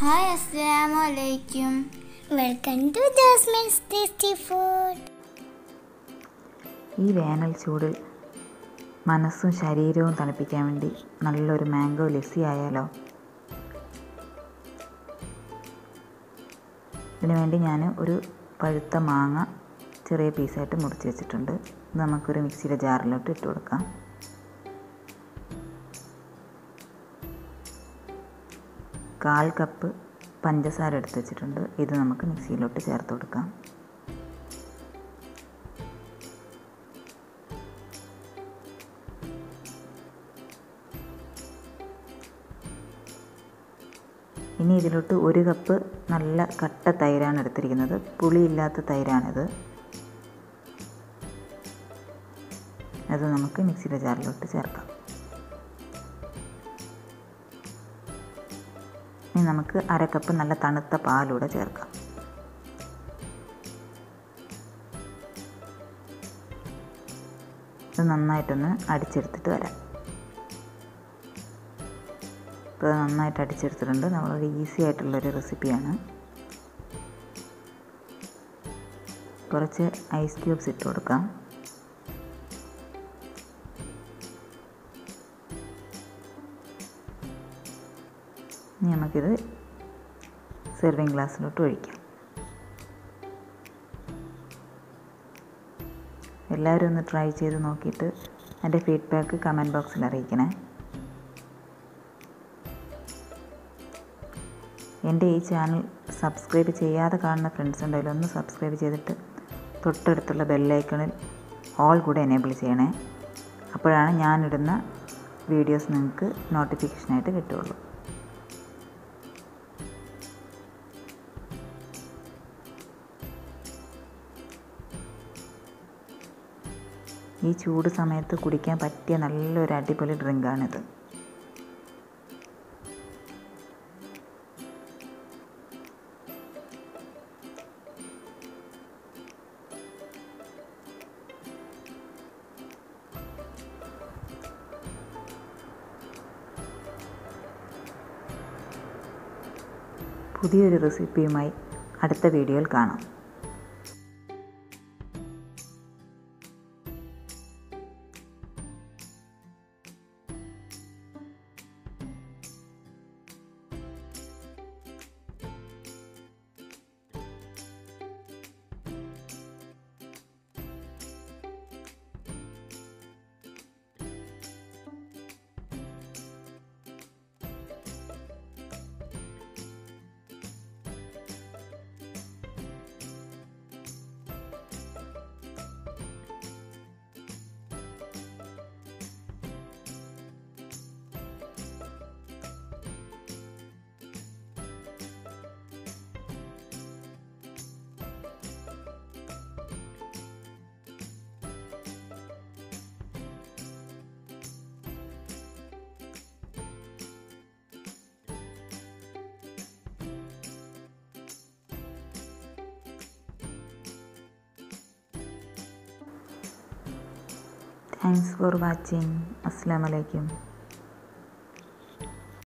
hi അസ്സലാമു അലൈക്കും welcome to Jasmine's tasty food ഈ വേനൽ ചൂടിൽ മനസ്സും ശരീരവും തണുപ്പിക്കാൻ വേണ്ടി നല്ലൊരു മാംഗോ ലസ്സി ആയാലോ ഇതിനു വേണ്ടി ഞാൻ ഒരു പഴുത്ത മാങ്ങ ചെറിയ പീസായിട്ട് മുറിച്ച് വെച്ചിട്ടുണ്ട് ഇത് നമുക്കൊരു മിക്സിയുടെ ജാറിലോട്ട് ഇട്ട് കൊടുക്കാം കാൽ കപ്പ് പഞ്ചസാര എടുത്ത് വെച്ചിട്ടുണ്ട് ഇത് നമുക്ക് മിക്സിയിലോട്ട് ചേർത്ത് കൊടുക്കാം ഇനി ഇതിലോട്ട് ഒരു കപ്പ് നല്ല കട്ട തൈരാണ് എടുത്തിരിക്കുന്നത് പുളിയില്ലാത്ത തൈരാണിത് അത് നമുക്ക് മിക്സിയുടെ ജാറിലോട്ട് ചേർക്കാം ഇനി നമുക്ക് അര കപ്പ് നല്ല തണുത്ത പാലൂടെ ചേർക്കാം ഇത് നന്നായിട്ടൊന്ന് അടിച്ചെടുത്തിട്ട് വരാം ഇപ്പോൾ ഇത് നന്നായിട്ട് അടിച്ചെടുത്തിട്ടുണ്ട് നമ്മളൊരു ഈസി ആയിട്ടുള്ളൊരു റെസിപ്പിയാണ് കുറച്ച് ഐസ് ക്യൂബ്സ് ഇട്ട് കൊടുക്കാം ഇനി നമുക്കിത് സെർവിങ് ഗ്ലാസ്സിലോട്ട് ഒഴിക്കാം എല്ലാവരും ഒന്ന് ട്രൈ ചെയ്ത് നോക്കിയിട്ട് എൻ്റെ ഫീഡ്ബാക്ക് കമൻറ്റ് ബോക്സിൽ അറിയിക്കണേ എൻ്റെ ഈ ചാനൽ സബ്സ്ക്രൈബ് ചെയ്യാതെ കാണുന്ന ഫ്രണ്ട്സ് ഉണ്ടെങ്കിൽ ഒന്ന് സബ്സ്ക്രൈബ് ചെയ്തിട്ട് തൊട്ടടുത്തുള്ള ബെല്ലൈക്കണിൽ ഓൾ കൂടെ എനേബിൾ ചെയ്യണേ അപ്പോഴാണ് ഞാനിടുന്ന വീഡിയോസ് നിങ്ങൾക്ക് നോട്ടിഫിക്കേഷനായിട്ട് കിട്ടുള്ളൂ ഈ ചൂട് സമയത്ത് കുടിക്കാൻ പറ്റിയ നല്ലൊരു അടിപൊളി ഡ്രിങ്കാണിത് പുതിയൊരു റെസിപ്പിയുമായി അടുത്ത വീഡിയോയിൽ കാണാം താങ്ക്സ് ഫോർ വാച്ചിങ് അസ്സാം വലൈക്കും